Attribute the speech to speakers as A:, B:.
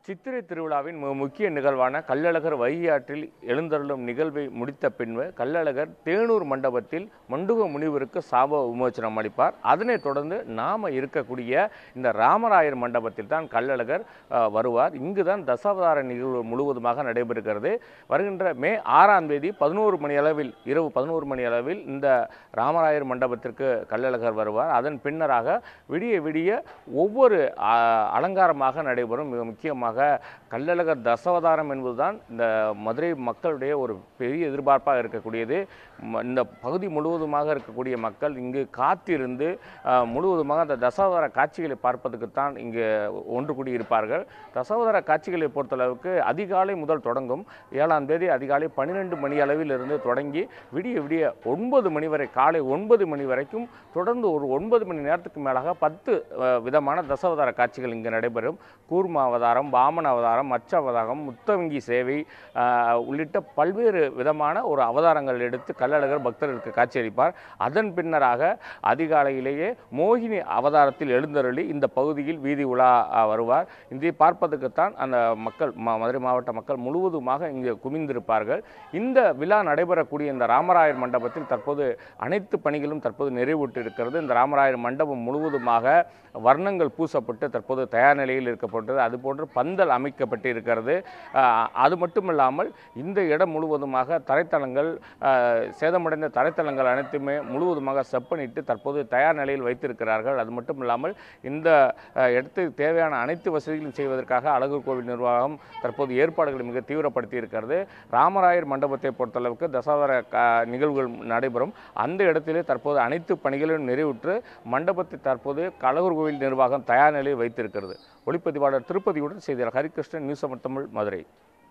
A: சித்திரை திருவிழாவின் மிக முக்கிய நிகழ்வான கள்ளழகர் வைகையாற்றில் எழுந்தருளும் நிகழ்வை முடித்த பின்பு கள்ளழகர் தேனூர் மண்டபத்தில் மண்டுக முனிவருக்கு சாப விமோச்சனம் அளிப்பார் அதனைத் தொடர்ந்து நாம இருக்கக்கூடிய இந்த ராமராயர் மண்டபத்தில் தான் கள்ளழகர் அஹ், வருவார் இங்குதான் தசாவதார நிகழ்வு முழுவதுமாக நடைபெறுகிறது வருகின்ற மே ஆறாம் தேதி பதினோரு மணி அளவில் இரவு பதினோரு மணி அளவில் இந்த ராமராயர் மண்டபத்திற்கு கள்ளழகர் வருவார் அதன் பின்னராக விடிய விடிய ஒவ்வொரு ஆ, அலங்காரமாக நடைபெறும் மிக முக்கியமாக கள்ளழகர் தசவதாரம் என்பதுதான் இந்த மதுரை மக்களுடைய ஒரு பெரிய எதிர்பார்ப்பாக இருக்கக்கூடியது ம- இந்த பகுதி முழுவதுமாக இருக்கக்கூடிய மக்கள் இங்கு காத்திருந்து ஆ, முழுவதுமாக அந்த தசாவதார காட்சிகளை பார்ப்பதற்குத்தான் இங்கு ஒன்று கூடியிருப்பார்கள் தசாவதார காட்சிகளை பொறுத்தளவுக்கு அதிகாலை முதல் தொடங்கும் ஏழாம் தேதி அதிகாலை பன்னிரெண்டு மணி அளவில் இருந்து தொடங்கி விடிய விடிய ஒன்பது மணி வரை காலை ஒன்பது மணி வரைக்கும் தொடர்ந்து ஒரு ஒன்பது மணி நேரத்துக்கு மேலாக பத்து அஹ், விதமான தசாவதார காட்சிகள் இங்கு நடைபெறும் கூர்ம அவதாரம் வாமன அவதாரம் மச்ச அவதாரம் முத்தவங்கி சேவை அஹ், உள்ளிட்ட பல்வேறு விதமான ஒரு அவதாரங்கள் எடுத்து கள்ளழகர் பக்தர்களுக்கு காட்சியளிப்பார் அதன் பின்னராக அதிகாலையிலேயே மோகினி அவதாரத்தில் எழுந்தருளி இந்த பகுதியில் வீதி உலா அஹ், வருவார் இதை பார்ப்பதற்குத்தான் அந்த மக்கள் ம- மதுரை மாவட்ட மக்கள் முழுவதுமாக இங்கு குமிந்திருப்பார்கள் இந்த விழா நடைபெறக்கூடிய இந்த ராமராயர் மண்டபத்தில் தற்போது அனைத்து பணிகளும் தற்போது நிறைவுற்று இருக்கிறது இந்த ராமராயர் மண்டபம் முழுவதுமாக வர்ணங்கள் பூசப்பட்டு தற்போது தயார் நிலையில் இருக்கப்பட்டது அதுபோன்று பந்தல் அமைக்கப்பட்டு இருக்கிறது ஆஹ், அது மட்டுமில்லாமல் இந்த இடம் முழுவதுமாக தரைத்தளங்கள் ஆஹ், சேதமடைந்த தரைத்தளங்கள் அனைத்துமே முழுவதுமாக செப்பனிட்டு தற்போது தயார் நிலையில் வைத்திருக்கிறார்கள் அது மட்டும் இல்லாமல் இந்த ஆஹ், இடத்துக்கு தேவையான அனைத்து வசதிகளும் செய்வதற்காக அழகர் கோவில் நிர்வாகம் தற்போது ஏற்பாடுகளை மிக தீவிரப்படுத்தி இருக்கிறது ராமராயர் மண்டபத்தை பொறுத்தளவுக்கு தசாவதார கா- நிகழ்வுகள் நடைபெறும் அந்த இடத்திலே தற்போது அனைத்து பணிகளும் நிறைவுற்று மண்டபத்தை தற்போது அழகர் கோவில் நிர்வாகம் தயார் நிலையில் வைத்திருக்கிறது ஒளிப்பதிவாளர் திருப்பதியுடன் செய்தியாளர் ஹரிகிருஷ்ணன் நியூஸ் தமிழ் மதுரை